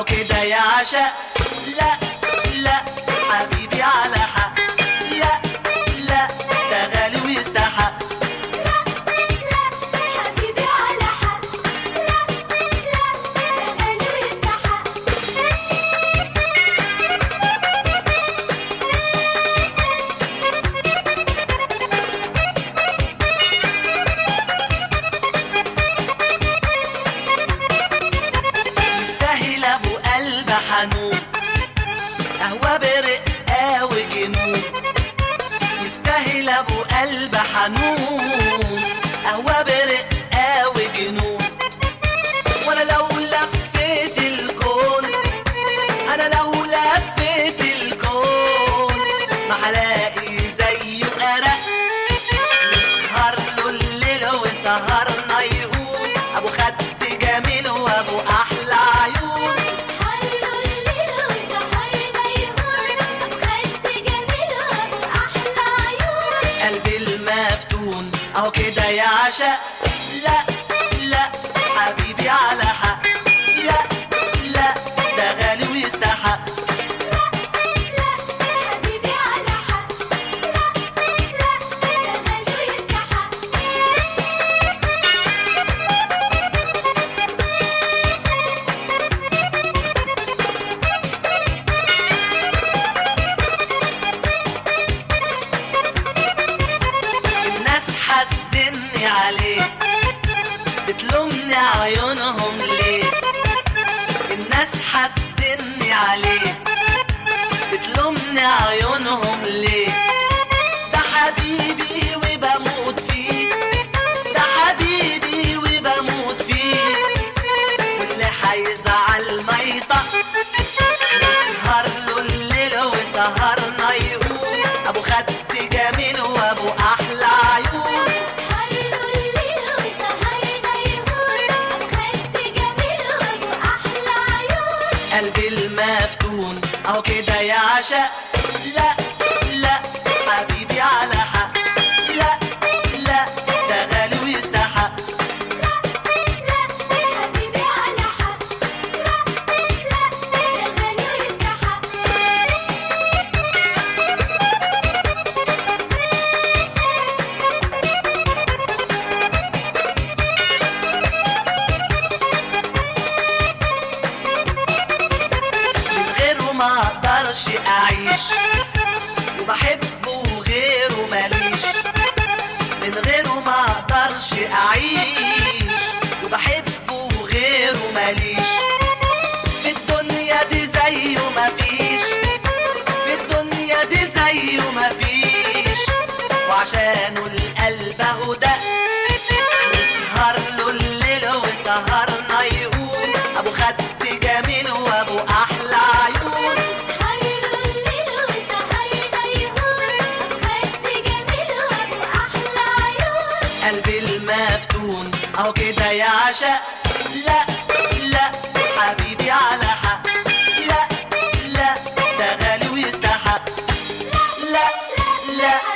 اهو كده يا عشق لا لا حبيبي على حق لا لا ده غالي ويستحق حبيبي على حق لا لا ده غالي ويستحق يستاهل ابو قلب حنون قهوة برقة وجنون يستاهل ابو قلب حنون قهوة برقة وجنون وانا لو لفيت الكون انا لو لفيت الكون ما هلاقي زيه ارق نسهر له الليل وسهرنا يقول ابو خد جميل وابو احلى عيون سهر له الليل وسهرنا يهون ابو خد جميل وابو احلى عيون قلبي المفتون اهو كده يا عشق لا لا حبيبي على حق لا لا ده غالي ويستحق حبيبي على حق لا لا ده غالي ويستحق الناس حاسدني عليه بتلومني عيونهم ليه الناس حاسدني عليه بتلومني عيونهم ليه ده حبيبي وبموت فيه ده حبيبي وبموت فيه واللي هيزعل ما يطق نسهر له الليل وسهرنا يقول ابو خد جميل وابو احلى عيون سهر له الليل وسهرنا يهون ابو خد جميل وابو احلى عيون قلبي المفتون اهو كده يا عشق لا لا حبيبي على حق لا لا ده غالي ويستحق حبيبي على حق لا لا ده غالي ويستحق من غيره ما اقدرش اعيش وبحبه وغيره ماليش من غيره ما اقدرش اعيش وبحبه وغيره ماليش في الدنيا دي زيه مفيش في الدنيا دي زيه مفيش وعشانه القلب اهو ده نسهر له الليل وسهرنا يقول ابو خد جميل وابو احلى عيون سهر له الليل وسهرنا يهون ابو خد جميل وابو احلى عيون قلبي المفتون اهو كده يا عشق لا لا حبيبي على حق لا لا ده غالي ويستحق لا لا